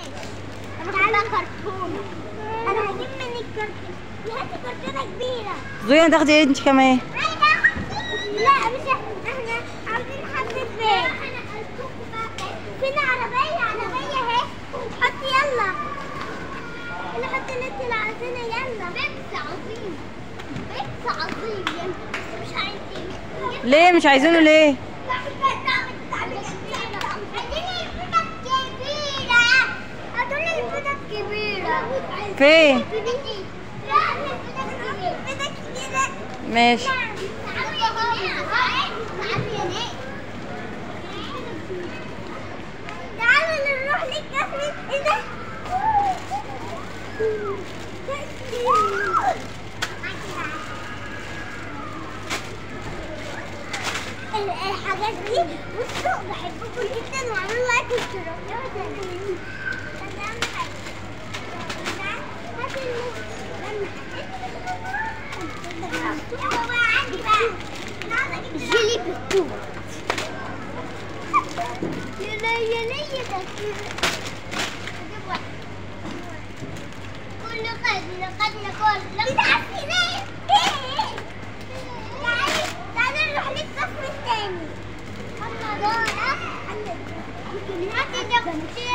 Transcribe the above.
انا بحبها كرتونه انا هجيب من الكرتونه هاتي كرتونه كبيره زويا تاخدي ايه انت كمان لا مش احنا عاوزين حبة بيت فينا عربية عربية اهي حط يلا نحط اللي انت اللي عايزينه يلا بيت عظيم بيت عظيم يلا مش عايزين ليه مش عايزينه ليه فين ماشي تعالوا نروح للكافيه ايه ده؟ الحاجات دي بصوا بحبكم جدا واعملوا لايك واشتراك يلا تاني. ده أهم حاجة. هات الموز. يلا بقى عندي بقى. أنا عايزة أجيب جيلي بالتوت يلا يلا يلا أجيب واحد. كل قبل قبل كل بتعرفي ليه؟ تعالي تعالي نروح للصف الثاني. الله ده هاتي ده